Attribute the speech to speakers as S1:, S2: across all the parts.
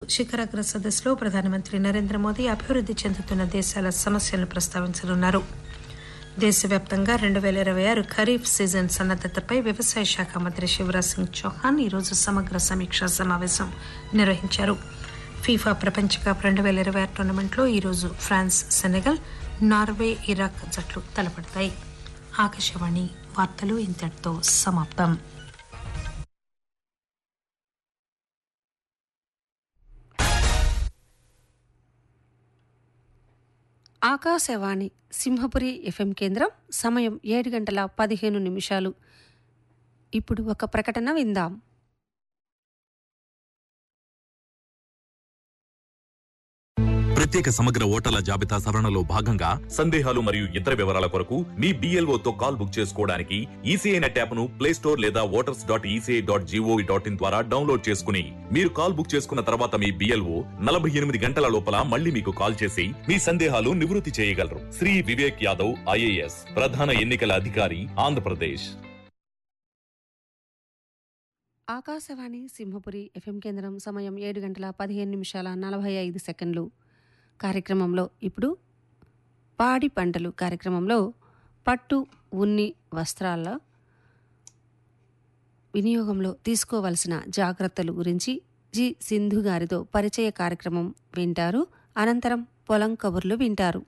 S1: శిఖరాగ్ర సదస్సులో ప్రధానమంత్రి నరేంద్ర మోదీ అభివృద్ది చెందుతున్న దేశాల సమస్యలను ప్రస్తావించనున్నారు దేశవ్యాప్తంగా రెండు పేల ఇరవై ఆరు ఖరీఫ్ సీజన్ సన్నద్దతపై వ్యవసాయ శాఖ మంత్రి శివరాజ్ సింగ్ చౌహాన్ ఈరోజు సమగ్ర సమీక్షా సమావేశం నిర్వహించారు ఫీఫా ప్రపంచ కప్ రెండు పేల ఇరవై ఆరు టోర్నమెంట్లో ఈరోజు ఫ్రాన్స్ సెనెగల్ నార్వే ఇరాక్ జట్లు తలపడతాయి ఆకాశవాణి వార్తలు ఇంతటితో సమాప్తం
S2: ఆకాశవాణి సింహపురి ఎఫ్ఎం కేంద్రం సమయం ఏడు గంటల పదిహేను నిమిషాలు ఇప్పుడు ఒక ప్రకటన విందాం
S3: ప్రత్యేక సమగ్ర ఓటర్ల జాబితా సవరణలో భాగంగా
S4: సందేహాలు మరియు ఇతర వివరాల కొరకు మీ BLO తో కాల్ బుక్ చేసుకోవడానికి ఈసీఐ నెట్ యాప్ ను ప్లే స్టోర్ లేదా voters dot ECI dot gov dot in ద్వారా డౌన్లోడ్ చేసుకుని మీరు కాల్ బుక్ చేసుకున్న తర్వాత మీ బిఎల్ఓ నలభై ఎనిమిది గంటల లోపల మళ్ళీ మీకు కాల్ చేసి మీ సందేహాలు నివృత్తి చేయగలరు శ్రీ వివేక్ యాదవ్ ఐఏఎస్ ప్రధాన ఎన్నికల అధికారి ఆంధ్రప్రదేశ్
S2: ఆకాశవాణి సింహపురి ఎఫ్ఎం కేంద్రం సమయం ఏడు గంటల పదిహేను నిమిషాల నలభై ఐదు సెకండ్లు కార్యక్రమంలో ఇప్పుడు పాడి పంటలు కార్యక్రమంలో పట్టు ఉన్ని వస్త్రాల వినియోగంలో తీసుకోవలసిన జాగ్రత్తలు గురించి జి సింధు గారితో పరిచయ కార్యక్రమం వింటారు అనంతరం పొలం కబుర్లు వింటారు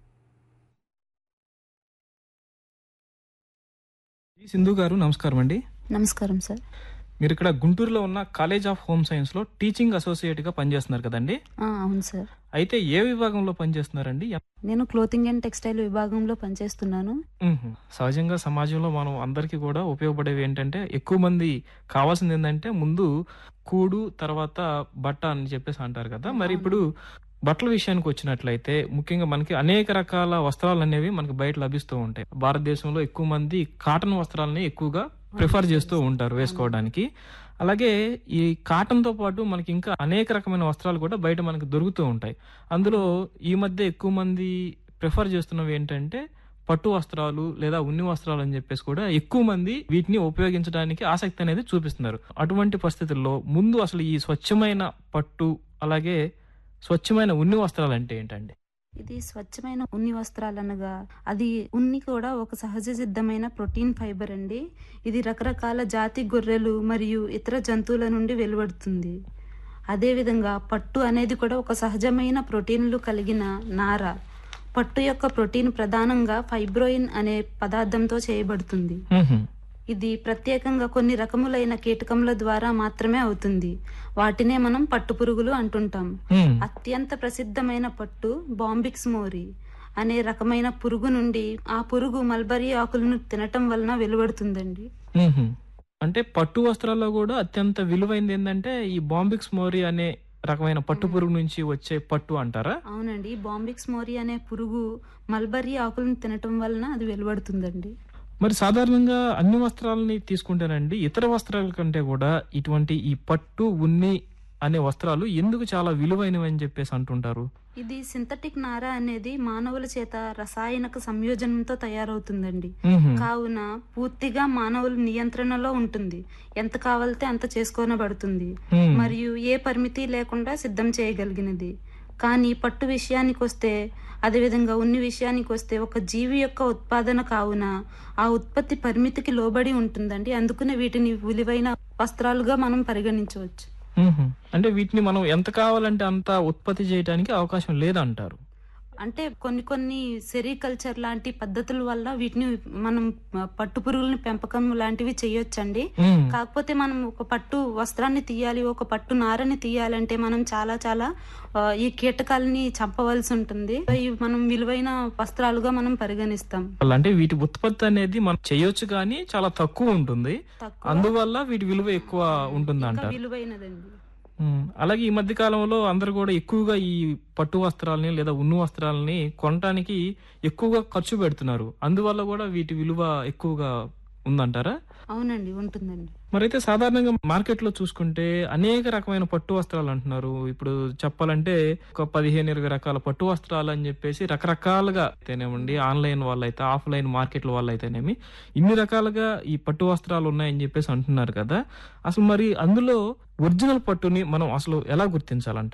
S5: ఈ సింధు గారు నమస్కారం అండి
S6: నమస్కారం సార్
S5: మీరు ఇక్కడ గుంటూరులో ఉన్న కాలేజ్ ఆఫ్ హోమ్ సైన్స్ లో టీచింగ్ అసోసియేట్ గా పనిచేస్తున్నారు కదండి
S6: ఆ, అవును సార్
S5: అయితే ఏ విభాగంలో పనిచేస్తున్నారండి
S6: నేను క్లోతింగ్ అండ్ టెక్స్టైల్ విభాగంలో పనిచేస్తున్నాను
S5: మ్మ్. సహజంగా సమాజంలో మనం అందరికీ కూడా ఉపయోగపడేవి ఏంటంటే ఎక్కువ మంది కావాల్సింది ఏంటంటే ముందు కూడు తర్వాత బట్ట అని చెప్పేసి అంటారు కదా మరి ఇప్పుడు బట్టల విషయానికి వచ్చినట్లయితే ముఖ్యంగా మనకి అనేక రకాల వస్త్రాలు అనేవి మనకి బయట లభిస్తూ ఉంటాయి భారతదేశంలో ఎక్కువ మంది కాటన్ వస్త్రాలని ఎక్కువగా ప్రిఫర్ చేస్తూ ఉంటారు వేసుకోవడానికి అలాగే ఈ కాటన్ తో పాటు మనకి ఇంకా అనేక రకమైన వస్త్రాలు కూడా బయట మనకి దొరుకుతూ ఉంటాయి అందులో ఈ మధ్య ఎక్కువ మంది ప్రిఫర్ చేస్తున్నవి ఏంటంటే పట్టు వస్త్రాలు లేదా ఉన్ని వస్త్రాలు అని చెప్పేసి కూడా ఎక్కువ మంది వీటిని ఉపయోగించడానికి ఆసక్తి అనేది చూపిస్తున్నారు అటువంటి పరిస్థితుల్లో ముందు అసలు ఈ స్వచ్ఛమైన పట్టు అలాగే స్వచ్ఛమైన ఉన్ని వస్త్రాలు అంటే ఏంటండి
S6: ఇది స్వచ్ఛమైన ఉన్ని వస్త్రాలు అనగా అది ఉన్ని కూడా ఒక సహజ సిద్ధమైన ప్రోటీన్ ఫైబర్ అండి ఇది రకరకాల జాతి గొర్రెలు మరియు ఇతర జంతువుల నుండి వెలువడుతుంది అదేవిధంగా పట్టు అనేది కూడా ఒక సహజమైన ప్రోటీన్లు కలిగిన నార పట్టు యొక్క ప్రోటీన్ ప్రధానంగా ఫైబ్రోయిన్ అనే పదార్థంతో చేయబడుతుంది
S5: మ్మ్హ్మ్.
S6: ఇది ప్రత్యేకంగా కొన్ని రకములైన కీటకముల ద్వారా మాత్రమే అవుతుంది వాటినే మనం పట్టు పురుగులు అంటుంటాం
S5: మ్మ్.
S6: అత్యంత ప్రసిద్ధమైన పట్టు బాంబిక్స్ మోరి అనే రకమైన పురుగు నుండి ఆ పురుగు మల్బరీ ఆకులను తినటం వలన వెలువడుతుందండి
S5: మ్మ్హ్మ్. అంటే పట్టు వస్త్రాల్లో కూడా అత్యంత విలువైంది ఏంటంటే ఈ బాంబిక్స్ మోరీ అనే రకమైన పట్టు పురుగు నుంచి వచ్చే పట్టు అంటారా
S6: అవునండి బాంబిక్స్ మోరి అనే పురుగు మల్బరీ ఆకులను తినటం వలన అది వెలువడుతుందండి
S5: మరి సాధారణంగా అన్ని వస్త్రాలని తీసుకుంటేనండి ఇతర వస్త్రాల కంటే కూడా ఇటువంటి ఈ పట్టు ఉన్ని అనే వస్త్రాలు ఎందుకు చాలా విలువైనవి అని చెప్పేసి అంటుంటారు
S6: ఇది సింథటిక్ నార అనేది మానవుల చేత రసాయనిక సంయోజనంతో తయారవుతుందండి
S5: మ్మ్హ్మ్.
S6: కావున పూర్తిగా మానవుల నియంత్రణలో ఉంటుంది ఎంత కావాలితే అంత చేసుకోనబడుతుంది
S5: మ్మ్.
S6: మరియు ఏ పరిమితి లేకుండా సిద్ధం చేయగలిగినది కానీ పట్టు విషయానికి వస్తే అదేవిధంగా ఉన్ని విషయానికి వస్తే ఒక జీవి యొక్క ఉత్పాదన కావున ఆ ఉత్పత్తి పరిమితికి లోబడి ఉంటుందండి అందుకనే వీటిని విలువైన వస్త్రాలుగా మనం పరిగణించవచ్చు
S5: మ్మ్హ్మ్. అంటే వీటిని మనం ఎంత కావాలంటే అంత ఉత్పత్తి చేయడానికి అవకాశం లేదంటారు
S6: అంటే కొన్ని కొన్ని సెరికల్చర్ లాంటి పద్ధతుల వల్ల వీటిని మనం పట్టు పురుగులని పెంపకం లాంటివి చేయొచ్చండి
S5: మ్మ్.
S6: కాకపోతే మనం ఒక పట్టు వస్త్రాన్ని తీయాలి ఒక పట్టు నారని తీయాలంటే మనం చాలా చాలా ఆ, ఈ కీటకాలని చంపవలసి ఉంటుంది ఇవి మనం విలువైన వస్త్రాలుగా మనం పరిగణిస్తాం
S5: అంటే వీటి ఉత్పత్తి అనేది మనం చేయొచ్చు కానీ చాలా తక్కువ ఉంటుంది
S6: తక్కువ
S5: అందువల్ల వీటి విలువ ఎక్కువ ఉంటుంది
S6: ఇంకా
S5: అంటారు
S6: విలువైనదండి
S5: ఉమ్, అలాగే ఈ మధ్య కాలంలో అందరు కూడా ఎక్కువగా ఈ పట్టు వస్త్రాలని లేదా ఉన్ని వస్త్రాలని కొనటానికి ఎక్కువగా ఖర్చు పెడుతున్నారు అందువల్ల కూడా వీటి విలువ ఎక్కువగా ఉందంటారా
S6: అవునండి ఉంటుందండి
S5: మరైతే సాధారణంగా మార్కెట్ లో చూసుకుంటే అనేక రకమైన పట్టు వస్త్రాలు అంటున్నారు ఇప్పుడు చెప్పాలంటే ఒక పదిహేను ఇరవై రకాల పట్టు వస్త్రాలు అని చెప్పేసి రకరకాలుగా అయితేనేమండి ఆన్లైన్ వాళ్ళైతే ఆఫ్లైన్ మార్కెట్ల వాళ్ళు అయితేనేమి ఇన్ని రకాలుగా ఈ పట్టు వస్త్రాలు ఉన్నాయని చెప్పేసి అంటున్నారు కదా అసలు మరి అందులో ఒరిజినల్ పట్టుని మనం అసలు ఎలా గుర్తించాలంట